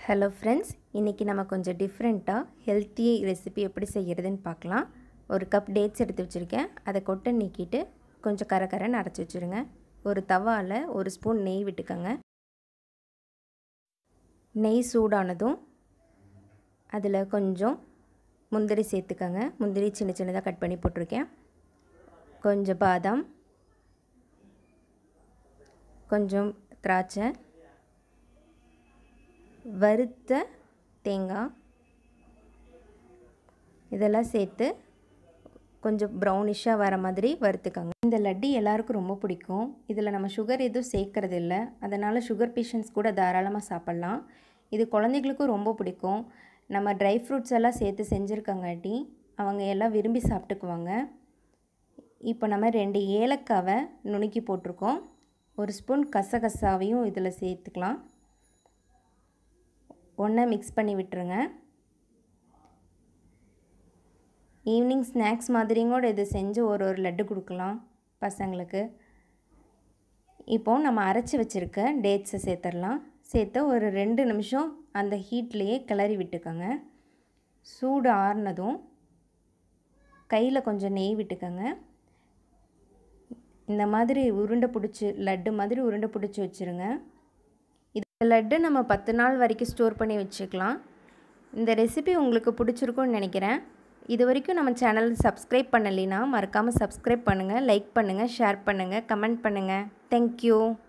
hello friends இன்றைக்கி நம்ம கொஞ்சம் டிஃப்ரெண்ட்டாக ஹெல்த்தி ரெசிபி எப்படி செய்கிறதுன்னு பார்க்கலாம் ஒரு கப் டேட்ஸ் எடுத்து வச்சுருக்கேன் அதை கொட்டை நீக்கிட்டு கொஞ்சம் கரை கரைன்னு அரைச்சி வச்சுருங்க ஒரு தவாவில் ஒரு ஸ்பூன் நெய் விட்டுக்கோங்க நெய் சூடானதும் அதில் கொஞ்சம் முந்திரி சேர்த்துக்கோங்க முந்திரி சின்ன சின்னதாக கட் பண்ணி போட்டிருக்கேன் கொஞ்சம் பாதாம் கொஞ்சம் திராட்சை வறுத்த தேங்காய் இதெல்லாம் சேர்த்து கொஞ்சம் ப்ரௌனிஷாக வர மாதிரி வறுத்துக்கோங்க இந்த லட்டு எல்லாருக்கும் ரொம்ப பிடிக்கும் இதில் நம்ம சுகர் எதுவும் சேர்க்கறது இல்லை அதனால் சுகர் பேஷண்ட்ஸ் கூட தாராளமாக சாப்பிட்லாம் இது குழந்தைகளுக்கும் ரொம்ப பிடிக்கும் நம்ம ட்ரை ஃப்ரூட்ஸ் எல்லாம் சேர்த்து செஞ்சுருக்கங்காட்டி அவங்க எல்லாம் விரும்பி சாப்பிட்டுக்குவாங்க இப்போ நம்ம ரெண்டு ஏலக்காவை நுணுக்கி போட்டிருக்கோம் ஒரு ஸ்பூன் கசகசாவையும் இதில் சேர்த்துக்கலாம் ஒன்றா மிக்ஸ் பண்ணி விட்டுருங்க ஈவினிங் ஸ்நாக்ஸ் மாதிரியும் கூட இது செஞ்சு ஒரு ஒரு லட்டு கொடுக்கலாம் பசங்களுக்கு இப்போது நம்ம அரைச்சி வச்சுருக்க டேட்ஸை சேர்த்துடலாம் சேர்த்து ஒரு ரெண்டு நிமிஷம் அந்த ஹீட்லேயே கிளறி விட்டுக்கோங்க சூடு ஆறுனதும் கையில் கொஞ்சம் நெய் விட்டுக்கோங்க இந்த மாதிரி உருண்டை பிடிச்சி லட்டு மாதிரி உருண்டை பிடிச்சி வச்சுருங்க இது லட்டு நம்ம பத்து நாள் வரைக்கும் ஸ்டோர் பண்ணி வச்சுக்கலாம் இந்த ரெசிபி உங்களுக்கு பிடிச்சிருக்கும்னு நினைக்கிறேன் இது வரைக்கும் நம்ம சேனல் சப்ஸ்கிரைப் பண்ணலைன்னா மறக்காமல் சப்ஸ்கிரைப் பண்ணுங்கள் லைக் பண்ணுங்கள் ஷேர் பண்ணுங்கள் கமெண்ட் பண்ணுங்கள் தேங்க்யூ